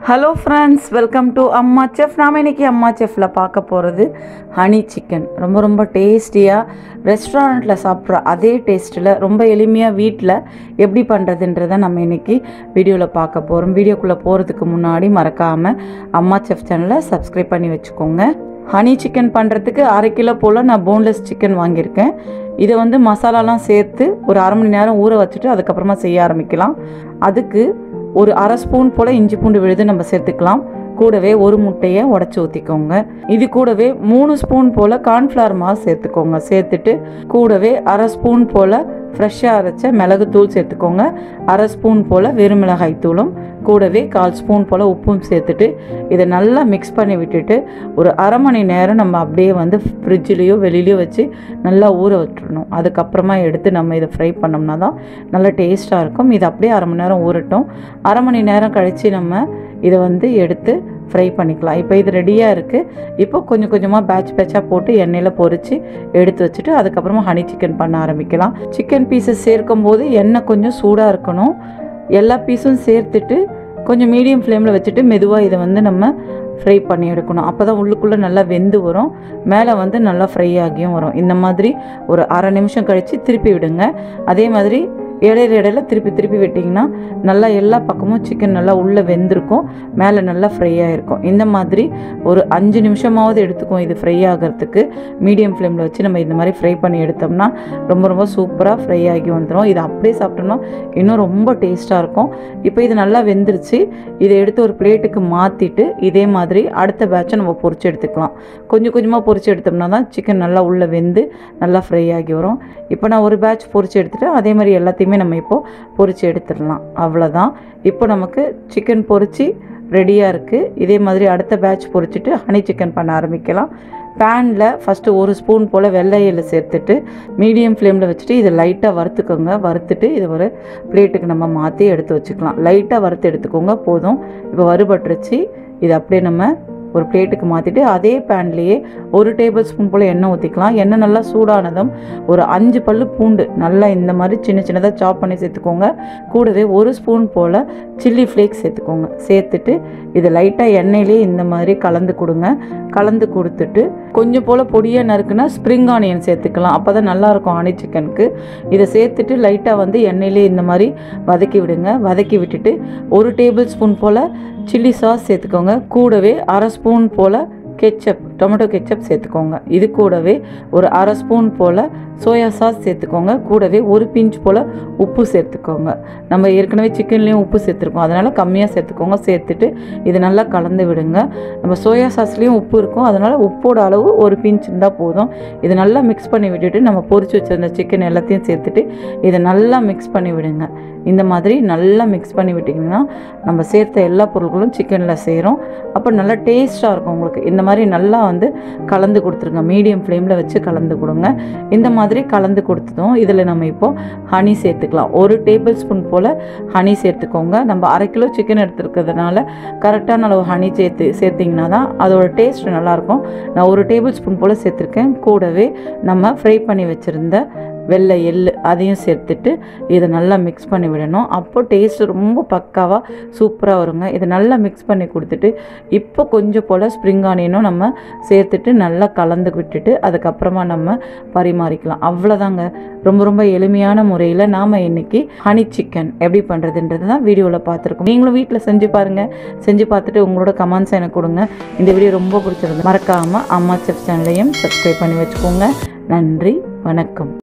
hello friends welcome to Amma chef நாம் இன்னைக்கு அம்மா செஃப்பில் பார்க்க போகிறது ஹனி சிக்கன் ரொம்ப ரொம்ப டேஸ்டியாக ரெஸ்டாரண்ட்டில் சாப்பிட்ற அதே டேஸ்ட்டில் ரொம்ப எளிமையாக வீட்டில் எப்படி பண்ணுறதுன்றதை நம்ம இன்னைக்கு வீடியோவில் பார்க்க போகிறோம் வீடியோக்குள்ளே போகிறதுக்கு முன்னாடி மறக்காமல் அம்மா செஃப் சேனலை சப்ஸ்கிரைப் பண்ணி வச்சுக்கோங்க ஹனி சிக்கன் பண்ணுறதுக்கு அரை கிலோ போல் நான் போன்லெஸ் சிக்கன் வாங்கியிருக்கேன் இதை வந்து மசாலாலாம் சேர்த்து ஒரு அரை மணி நேரம் ஊற வச்சுட்டு அதுக்கப்புறமா செய்ய ஆரம்பிக்கலாம் அதுக்கு ஒரு அரை ஸ்பூன் போல் இஞ்சி பூண்டு விழுது நம்ம சேர்த்துக்கலாம் கூடவே ஒரு முட்டையை உடச்சி ஊற்றிக்கோங்க இது கூடவே மூணு ஸ்பூன் போல் கார்ன்ஃப்ளவர் மாவு சேர்த்துக்கோங்க சேர்த்துட்டு கூடவே அரை ஸ்பூன் போல் ஃப்ரெஷ்ஷாக அரைச்ச மிளகுத்தூள் சேர்த்துக்கோங்க அரை ஸ்பூன் போல் வெறும் மிளகாய் தூளும் கூடவே கால் ஸ்பூன் போல் உப்பும் சேர்த்துட்டு இதை நல்லா மிக்ஸ் பண்ணி விட்டுட்டு ஒரு அரை மணி நேரம் நம்ம அப்படியே வந்து ஃப்ரிட்ஜ்லேயோ வெளியிலையோ வச்சு நல்லா ஊற விட்டுறணும் அதுக்கப்புறமா எடுத்து நம்ம இதை ஃப்ரை பண்ணோம்னா தான் நல்லா டேஸ்ட்டாக இருக்கும் இது அப்படியே அரை மணி நேரம் ஊறட்டும் அரை மணி நேரம் கழித்து நம்ம இதை வந்து எடுத்து ஃப்ரை பண்ணிக்கலாம் இப்போ இது ரெடியாக இருக்குது இப்போ கொஞ்சம் கொஞ்சமாக பேட்ச் பேட்சாக போட்டு எண்ணெயில் பொரித்து எடுத்து வச்சுட்டு அதுக்கப்புறமா ஹனி சிக்கன் பண்ண ஆரம்பிக்கலாம் சிக்கன் பீஸஸ் சேர்க்கும் போது எண்ணெய் கொஞ்சம் சூடாக இருக்கணும் எல்லா பீஸும் சேர்த்துட்டு கொஞ்சம் மீடியம் ஃப்ளேமில் வச்சுட்டு மெதுவாக இதை வந்து நம்ம ஃப்ரை பண்ணி எடுக்கணும் அப்போ தான் உள்ளுக்குள்ளே நல்லா வெந்து வரும் மேலே வந்து நல்லா ஃப்ரை ஆகியும் வரும் இந்த மாதிரி ஒரு அரை நிமிஷம் கழித்து திருப்பி விடுங்க அதே மாதிரி இடையில இடையில திருப்பி திருப்பி விட்டிங்கன்னா நல்லா எல்லா பக்கமும் சிக்கன் நல்லா உள்ளே வெந்திருக்கும் மேலே நல்லா ஃப்ரை ஆகிருக்கும் இந்த மாதிரி ஒரு அஞ்சு நிமிஷமாவது எடுத்துக்கும் இது ஃப்ரை ஆகிறதுக்கு மீடியம் ஃப்ளேமில் வச்சு நம்ம இந்த மாதிரி ஃப்ரை பண்ணி எடுத்தோம்னா ரொம்ப ரொம்ப சூப்பராக ஃப்ரை ஆகி வந்துடும் இதை அப்படியே சாப்பிட்டோம்னா இன்னும் ரொம்ப டேஸ்ட்டாக இருக்கும் இப்போ இது நல்லா வெந்துருச்சு இதை எடுத்து ஒரு பிளேட்டுக்கு மாற்றிட்டு இதே மாதிரி அடுத்த பேட்சை நம்ம பொரிச்சு எடுத்துக்கலாம் கொஞ்சம் கொஞ்சமாக பொரிச்சு எடுத்தோம்னா தான் சிக்கன் நல்லா உள்ளே வெந்து நல்லா ஃப்ரை ஆகி வரும் இப்போ நான் ஒரு பேட்ச் பொரிச்சு எடுத்துட்டு அதே மாதிரி எல்லாத்தையுமே நம்ம இப்போது பொரிச்சு எடுத்துடலாம் அவ்வளோதான் இப்போ நமக்கு சிக்கன் பொரிச்சு ரெடியாக இருக்குது இதே மாதிரி அடுத்த பேட்ச் பொரிச்சிட்டு ஹனி சிக்கன் பண்ண ஆரம்பிக்கலாம் பேனில் ஃபஸ்ட்டு ஒரு ஸ்பூன் போல் வெள்ளையில் சேர்த்துட்டு மீடியம் ஃப்ளேமில் வச்சுட்டு இதை லைட்டாக வறுத்துக்கோங்க வறுத்துட்டு இதை ஒரு பிளேட்டுக்கு நம்ம மாற்றி எடுத்து வச்சுக்கலாம் லைட்டாக வறுத்து எடுத்துக்கோங்க போதும் இப்போ வறுபட்டுருச்சு இது அப்படியே நம்ம ஒரு பிளேட்டுக்கு மாற்றிட்டு அதே பேன்லேயே ஒரு டேபிள் ஸ்பூன் போல் எண்ணெய் ஊற்றிக்கலாம் எண்ணெய் நல்லா சூடானதும் ஒரு அஞ்சு பல்லு பூண்டு நல்லா இந்த மாதிரி சின்ன சின்னதாக சாப் பண்ணி சேர்த்துக்கோங்க கூடவே ஒரு ஸ்பூன் போல் சில்லி ஃப்ளேக்ஸ் சேர்த்துக்கோங்க சேர்த்துட்டு இது லைட்டாக எண்ணெயிலே இந்த மாதிரி கலந்து கொடுங்க கலந்து கொடுத்துட்டு கொஞ்சம் போல் பொடியாக நறுக்குனா ஸ்ப்ரிங் ஆனியன் சேர்த்துக்கலாம் அப்போ தான் நல்லாயிருக்கும் ஆனி சிக்கனுக்கு இதை சேர்த்துட்டு லைட்டாக வந்து எண்ணெயிலே இந்த மாதிரி வதக்கி விடுங்க வதக்கி விட்டுட்டு ஒரு டேபிள் ஸ்பூன் போல் சில்லி சாஸ் சேர்த்துக்கோங்க கூடவே அரை ஸ்பூன் போல் கெச்சப் டொமேட்டோ கெச்சப் சேர்த்துக்கோங்க இது கூடவே ஒரு அரை ஸ்பூன் போல் சோயா சாஸ் சேர்த்துக்கோங்க கூடவே ஒரு பிஞ்ச் போல் உப்பு சேர்த்துக்கோங்க நம்ம ஏற்கனவே சிக்கன்லேயும் உப்பு சேர்த்துருக்கோம் அதனால் கம்மியாக சேர்த்துக்கோங்க சேர்த்துட்டு இது நல்லா கலந்து விடுங்க நம்ம சோயா சாஸ்லேயும் உப்பு இருக்கும் அதனால் உப்போட அளவு ஒரு பிஞ்ச் இருந்தால் போதும் இதை நல்லா மிக்ஸ் பண்ணி விட்டுட்டு நம்ம பொரிச்சு வச்சிருந்த சிக்கன் எல்லாத்தையும் சேர்த்துட்டு இதை நல்லா மிக்ஸ் பண்ணி விடுங்க இந்த மாதிரி நல்லா மிக்ஸ் பண்ணி விட்டிங்கன்னா நம்ம சேர்த்த எல்லா பொருட்களும் சிக்கனில் சேரும் அப்போ நல்லா டேஸ்ட்டாக இருக்கும் உங்களுக்கு இந்த மாதிரி நல்லா வந்து கலந்து கொடுத்துருங்க மீடியம் ஃப்ளேமில் வச்சு கலந்து கொடுங்க இந்த மாதிரி கலந்து கொடுத்ததும் இதில் நம்ம இப்போது ஹனி சேர்த்துக்கலாம் ஒரு டேபிள் ஸ்பூன் போல் ஹனி சேர்த்துக்கோங்க நம்ம அரை கிலோ சிக்கன் எடுத்துருக்கிறதுனால கரெக்டான அளவு ஹனி சேர்த்து சேர்த்திங்கன்னா தான் அதோட டேஸ்ட் நல்லாயிருக்கும் நான் ஒரு டேபிள் ஸ்பூன் போல் சேர்த்துருக்கேன் கூடவே நம்ம ஃப்ரை பண்ணி வச்சுருந்த வெள்ளை எள்ளு அதையும் சேர்த்துட்டு இதை நல்லா மிக்ஸ் பண்ணி விடணும் அப்போ டேஸ்ட் ரொம்ப பக்காவாக சூப்பராக வருங்க இதை நல்லா மிக்ஸ் பண்ணி கொடுத்துட்டு இப்போ கொஞ்சம் போல் ஸ்ப்ரிங் ஆனியனும் நம்ம சேர்த்துட்டு நல்லா கலந்து விட்டுட்டு அதுக்கப்புறமா நம்ம பரிமாறிக்கலாம் அவ்வளோதாங்க ரொம்ப ரொம்ப எளிமையான முறையில் நாம் இன்றைக்கி ஹனி சிக்கன் எப்படி பண்ணுறதுன்றது தான் வீடியோவில் பார்த்துருக்கோம் நீங்களும் வீட்டில் செஞ்சு பாருங்கள் செஞ்சு பார்த்துட்டு உங்களோட கமெண்ட்ஸ் எனக்கு கொடுங்க இந்த வீடியோ ரொம்ப பிடிச்சிருந்து மறக்காமல் அம்மா செஃப் சேனலையும் சப்ஸ்கிரைப் பண்ணி வச்சுக்கோங்க நன்றி வணக்கம்